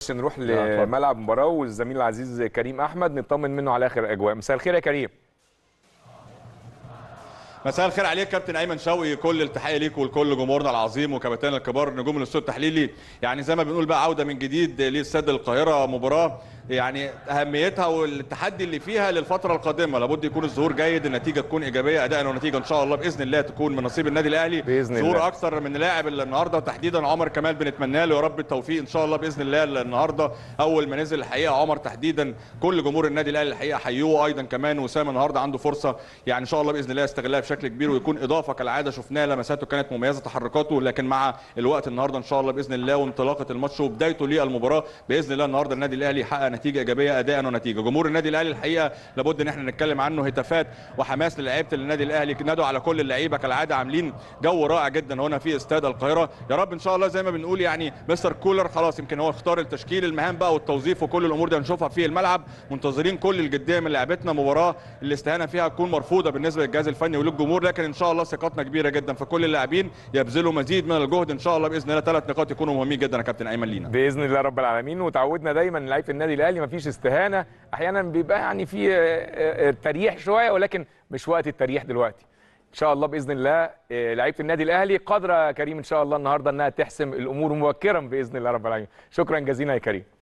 نروح اتفضل. لملعب المباراه والزميل العزيز كريم احمد نطمن منه على اخر الاجواء مساء الخير يا كريم مساء الخير عليك كابتن ايمن شوقي كل التحيه ليك ولكل جمهورنا العظيم وكباتننا الكبار نجوم الاستوديو التحليلي يعني زي ما بنقول بقى عوده من جديد لاستاد القاهره مباراه يعني اهميتها والتحدي اللي فيها للفتره القادمه لابد يكون الظهور جيد النتيجه تكون ايجابيه اداء ونتيجه ان شاء الله باذن الله تكون من نصيب النادي الاهلي بإذن ظهور الله. اكثر من لاعب النهارده تحديدا عمر كمال بنتمنى له يا رب التوفيق ان شاء الله باذن الله النهارده اول ما نزل الحقيقه عمر تحديدا كل جمهور النادي الاهلي الحقيقه حيوه ايضا كمان وسام النهارده عنده فرصه يعني ان شاء الله باذن الله يستغلها بشكل كبير ويكون اضافه كالعاده شفناه لمساته كانت مميزه تحركاته لكن مع الوقت النهارده ان شاء الله باذن الله وانطلاقه الماتش وبدايته للمباراه باذن الله النهارده النادي الاهلي يحقق نتيجه ايجابيه اداء ونتيجه جمهور النادي الاهلي الحقيقه لابد ان احنا نتكلم عنه هتافات وحماس للاعيبه النادي الاهلي نادوا على كل اللعيبه كالعاده عاملين جو رائع جدا هنا في استاد القاهره يا رب ان شاء الله زي ما بنقول يعني مستر كولر خلاص يمكن هو اختار التشكيل المهام بقى والتوظيف وكل الامور دي هنشوفها في الملعب منتظرين كل الجديه من لعيبتنا مباراه الاستهانه فيها تكون مرفوضه بالنسبه للجهاز الفني وللجمهور لكن ان شاء الله ثقتنا كبيره جدا في كل اللاعبين يبذلوا مزيد من الجهد ان شاء الله باذن الله ثلاث نقاط يكونوا مهمين جدا يا كابتن ايمن لينا باذن الله رب العالمين وتعودنا دايما إن لعيبه النادي الاهلي مفيش استهانه احيانا بيبقى يعني في آه، آه، تريح شويه ولكن مش وقت التريح دلوقتي ان شاء الله باذن الله آه، لعيبه النادي الاهلي قادره يا كريم ان شاء الله النهارده انها تحسم الامور مبكرا باذن الله رب العالمين شكرا جزيلا يا كريم